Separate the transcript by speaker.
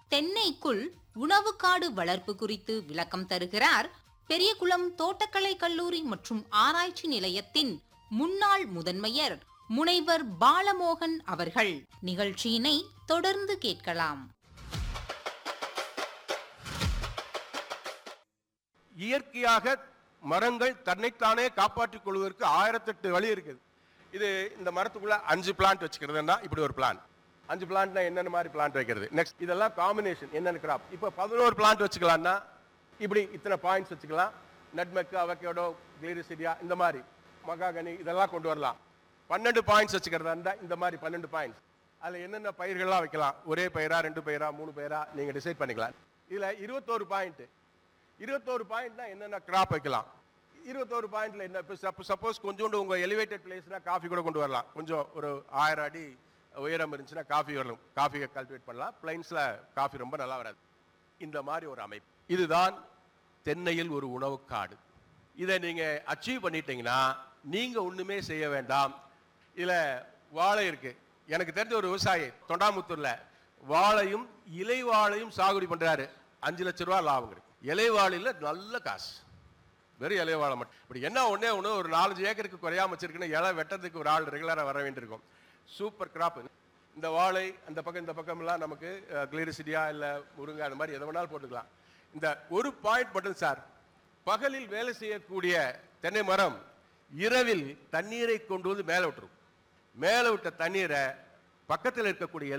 Speaker 1: தென்னைக்குள் உணவுக்காடு வளர்ப்பு குறித்து விளக்கம் தருகிறார் பெரியகுளம் தோட்டக்கலை கல்லூரி மற்றும் ஆராய்ச்சி நிலையத்தின் முன்னாள் முதன்மையர் முனைவர் பாலமோகன் அவர்கள் நிகழ்ச்சியினை தொடர்ந்து கேட்கலாம்
Speaker 2: இயற்கையாக மரங்கள் தன்னைத்தானே காப்பாற்றிக் கொள்வதற்கு ஆயிரத்தெட்டு வழி இருக்குது இது இந்த மரத்துக்குள்ள அஞ்சு பிளான்ட் வச்சுக்கிறதுன்னா இப்படி ஒரு பிளான் அஞ்சு பிளான்ட்னா என்னென்ன மாதிரி பிளான்ட் வைக்கிறது நெக்ஸ்ட் இதெல்லாம் காம்பினேஷன் என்னென்ன கிராப் இப்போ பதினோரு பிளான்ட் வச்சுக்கலாம்னா இப்படி இத்தனை பாயிண்ட்ஸ் வச்சுக்கலாம் நட்மெக்கு அவக்கேடோ கிளீரிசிடியா இந்த மாதிரி மகாகனி இதெல்லாம் கொண்டு வரலாம் பன்னெண்டு பாயிண்ட்ஸ் வச்சுக்கிறதா இருந்தா இந்த மாதிரி பன்னெண்டு பாயிண்ட்ஸ் அதில் என்னென்ன பயிர்கள்லாம் வைக்கலாம் ஒரே பயிரா ரெண்டு பயிரா மூணு பயிரா நீங்கள் டிசைட் பண்ணிக்கலாம் இதில் இருபத்தோரு பாயிண்ட் இருபத்தோரு பாயிண்ட்னா என்னென்ன கிராப் வைக்கலாம் இருபத்தோரு பாயிண்ட்ல என்ன இப்போ சப்போஸ் கொஞ்சோண்டு உங்க எலிவேட்டட் பிளேஸ்னா காஃபி கூட கொண்டு வரலாம் கொஞ்சம் ஒரு ஆயிரம் அடி உயரம் இருந்துச்சுன்னா காஃபி வரலாம் காஃபியை கல்டிவேட் பண்ணலாம் பிளைன்ஸ்ல காஃபி ரொம்ப நல்லா வராது இந்த மாதிரி ஒரு அமைப்பு இதுதான் தென்னையில் ஒரு உணவு காடு இதை நீங்க அச்சீவ் பண்ணிட்டீங்கன்னா நீங்க ஒண்ணுமே செய்ய வேண்டாம் இதுல வாழை இருக்கு எனக்கு தெரிஞ்ச ஒரு விவசாயி தொண்டாமுத்தூர்ல வாழையும் இலை வாழையும் சாகுபடி பண்றாரு அஞ்சு லட்ச ரூபா லாபம் இருக்கு இலை வாழையில நல்ல காசு வெறும் இலை வாழை மட்டும் இப்படி என்ன ஒண்ணே ஒன்று ஒரு நாலஞ்சு ஏக்கருக்கு குறையாம வச்சிருக்குன்னு இலை வெட்டத்துக்கு ஒரு ஆள் ரெகுலராக வர வேண்டியிருக்கும் சூப்பர் கிராப் இந்த வாழை அந்த பக்கம் இந்த பக்கம்லாம் நமக்கு கிளிரிசிடியா இல்லை முருங்கை அந்த மாதிரி எதை வேணாலும் போட்டுக்கலாம் இந்த ஒரு பாயிண்ட் மட்டும் சார் பகலில் வேலை செய்யக்கூடிய தென்னை மரம் இரவில் தண்ணீரை கொண்டு வந்து மேலே விட்டுரும் மேலே விட்ட தண்ணீரை பக்கத்தில் இருக்கக்கூடிய